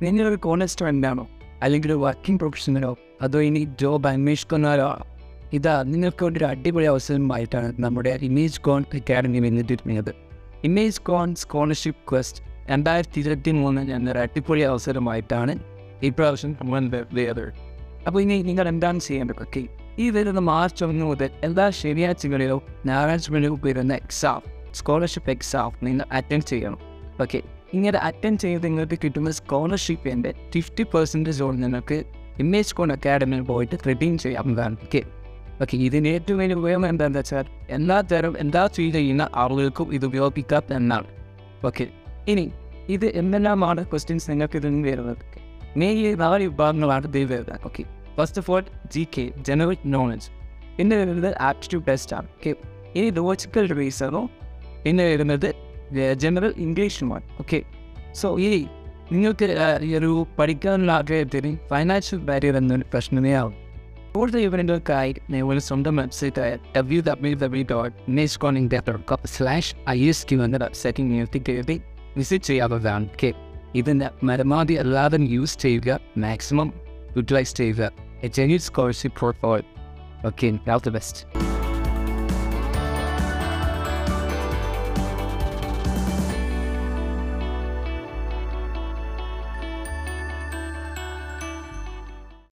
നിങ്ങളൊരു college student ആണോ അല്ലെങ്കിൽ ഒരു വർക്കിംഗ് പ്രൊഫഷണലോ അതോ ഇനി ജോബ് അന്വേഷിക്കുന്നവരോ ഇതാ നിങ്ങൾക്ക് ഒരു അടിപൊളി അവസരമായിട്ടാണ് നമ്മുടെ ഇമേജ് കോൺ അക്കാഡമി വന്നിട്ടിരുന്നത് ഇമേജ് കോൺ സ്കോളർഷിപ്പ് ക്വസ്റ്റ് രണ്ടായിരത്തി ഇരുപത്തി മൂന്ന് എന്നൊരു അടിപൊളി അവസരമായിട്ടാണ് ഈ പ്രാവശ്യം വന്നത് അപ്പോൾ ഇനി നിങ്ങൾ എന്താണ് ചെയ്യേണ്ടത് ഓക്കെ ഈ വരുന്ന മാർച്ച് ഒന്ന് മുതൽ എല്ലാ ശനിയാഴ്ചകളിലോ ഞായറാഴ്ചകളിലോ വരുന്ന എക്സാം സ്കോളർഷിപ്പ് എക്സാം നിങ്ങൾ അറ്റൻഡ് ചെയ്യണം ഓക്കെ ഇങ്ങനെ അറ്റൻഡ് ചെയ്ത് നിങ്ങൾക്ക് കിട്ടുന്ന സ്കോളർഷിപ്പിൻ്റെ ഫിഫ്റ്റി പെർസെൻറ്റേജോട് നിങ്ങൾക്ക് ഇമേജ് കോൺ അക്കാഡമിയിൽ പോയിട്ട് റിഡീം ചെയ്യാവുന്നതാണ് ഓക്കെ ഓക്കെ ഇതിന് ഏറ്റവും വലിയ ഉപയോഗം എന്താണെന്ന് വെച്ചാൽ എല്ലാ തരം എല്ലാ ഫീൽ ചെയ്യുന്ന ആളുകൾക്കും ഇത് ഉപയോഗിക്കാം എന്നാണ് ഓക്കെ ഇനി ഇത് എന്തെല്ലാമാണ് ക്വസ്റ്റ്യൻസ് നിങ്ങൾക്ക് ഇതിൽ നിന്ന് വരുന്നത് മെയിൻ ഈ നാല് വിഭാഗങ്ങളാണ് ഇത് വരുന്നത് okay first of all G K general knowledge പിന്നെ വരുന്നത് ആപ്റ്റിറ്റ്യൂഡ് ടെസ്റ്റ് ആണ് ഓക്കെ ഇനി ലോജിക്കൽ റീസണോ പിന്നെ വരുന്നത് ജനറൽ ഇംഗ്ലീഷുമാണ് ഓക്കെ സോ ഇനി നിങ്ങൾക്ക് ആ, ഈ ഒരു പഠിക്കാനുള്ള ആഗ്രഹത്തിന് ഫൈനാൻഷ്യൽ ബാരിയർ എന്നൊരു പ്രശ്നമേ ആവും കൂടുതൽ വിവരങ്ങൾക്കായി നിങ്ങൾ സ്വന്തം വെബ്സൈറ്റായ W W W dot image coning dot com slash I S Q എന്ന വെബ്സൈറ്റിൽ നിങ്ങൾക്ക് കയറി വിസിറ്റ് ചെയ്യാവുന്നതാണ് ഓക്കെ ഇതിൻ്റെ പരമാവധി എല്ലാവരും യൂസ് ചെയ്യുക മാക്സിമം യൂട്ടിലൈസ് ചെയ്യുക a genuine scholarship for all okay all the best